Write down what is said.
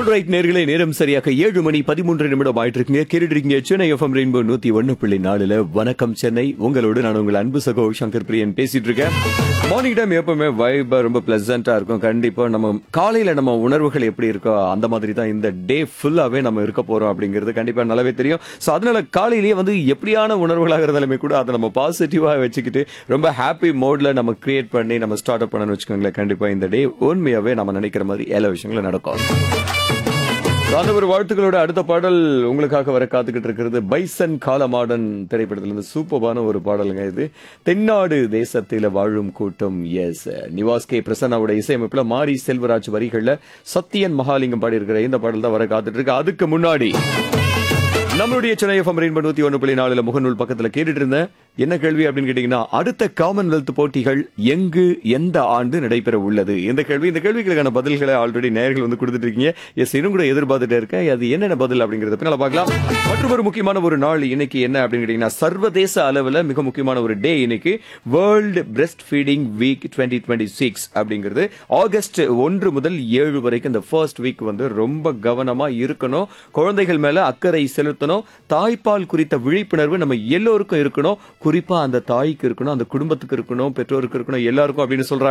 alright நேர்களே நேரம் சரியாக ஏழு மணி பதிமூன்று நிமிடம் ஆயிட்டு இருக்குங்க கேட்டுருக்கீங்க சென்னை எஃப்எம் ரெயின்போ நூத்தி ஒன்னு புள்ளி நாலுல வணக்கம் சென்னை உங்களோடு நான் உங்கள் அன்பு சகோ சங்கர் பிரியன் பேசிட்டு இருக்கேன் மார்னிங் டைம் எப்பவுமே வைபா ரொம்ப பிளசண்டா இருக்கும் கண்டிப்பா நம்ம காலையில நம்ம உணர்வுகள் எப்படி இருக்கோ அந்த மாதிரி தான் இந்த டே ஃபுல்லாவே நம்ம இருக்க போறோம் அப்படிங்கிறது கண்டிப்பா நல்லாவே தெரியும் சோ அதனால காலையிலேயே வந்து எப்படியான உணர்வுகளாக இருந்தாலுமே கூட அதை நம்ம பாசிட்டிவா வச்சுக்கிட்டு ரொம்ப ஹாப்பி மோட்ல நம்ம கிரியேட் பண்ணி நம்ம ஸ்டார்ட் அப் பண்ணணும்னு வச்சுக்கோங்களேன் கண்டிப்பா இந்த டே உண்மையாவே நம்ம நினைக்கிற மாதிரி எல்லா விஷயங்களும் நடக்கும் அந்த ஒரு வாழ்த்துக்களோட அடுத்த பாடல் உங்களுக்காக வர காத்துக்கிட்டு இருக்கிறது பைசன் காலமாடன் திரைப்படத்துல இருந்து சூப்பரான ஒரு பாடலுங்க இது தென்னாடு தேசத்தில வாழும் கூட்டம் எஸ் நிவாஸ் கே பிரசன்னாவோட இசையமைப்புல மாரி செல்வராஜ் வரிகள்ல சத்தியன் மகாலிங்கம் பாடி இருக்கிற இந்த பாடல் தான் வர காத்துட்டு இருக்கு அதுக்கு முன்னாடி நம்மளுடைய சென்னை எஃப்எம் ரெயின்போ நூத்தி ஒன்று புள்ளி நாலுல முகநூல் பக்கத்துல கேட்டுட்டு இருந்தேன் என்ன கேள்வி அப்படின்னு கேட்டீங்கன்னா அடுத்த காமன்வெல்த் போட்டிகள் எங்கு எந்த ஆண்டு நடைபெற உள்ளது இந்த கேள்வி இந்த கேள்விகளுக்கான பதில்களை ஆல்ரெடி நேயர்கள் வந்து கொடுத்துட்டு இருக்கீங்க எஸ் இன்னும் கூட எதிர்பார்த்துட்டே இருக்கேன் அது என்னென்ன பதில் அப்படிங்கறத பின்னால பார்க்கலாம் மற்றும் ஒரு முக்கியமான ஒரு நாள் இன்னைக்கு என்ன அப்படின்னு கேட்டீங்கன்னா சர்வதேச அளவுல மிக முக்கியமான ஒரு டே இன்னைக்கு world breast feeding week twenty twenty six அப்படிங்கிறது ஆகஸ்ட் ஒன்று முதல் ஏழு வரைக்கும் இந்த ஃபர்ஸ்ட் வீக் வந்து ரொம்ப கவனமா இருக்கணும் குழந்தைகள் மேல அக்கறை செலுத்தணும் தாய்ப்பால் குறித்த விழிப்புணர்வு நம்ம எல்லோருக்கும் இருக்கணும் குறிப்பா அந்த தாய்க்கு இருக்கணும் அந்த குடும்பத்துக்கு இருக்கணும் பெற்றோருக்கு இருக்கணும் எல்லாருக்கும் அப்படின்னு சொல்றாங்க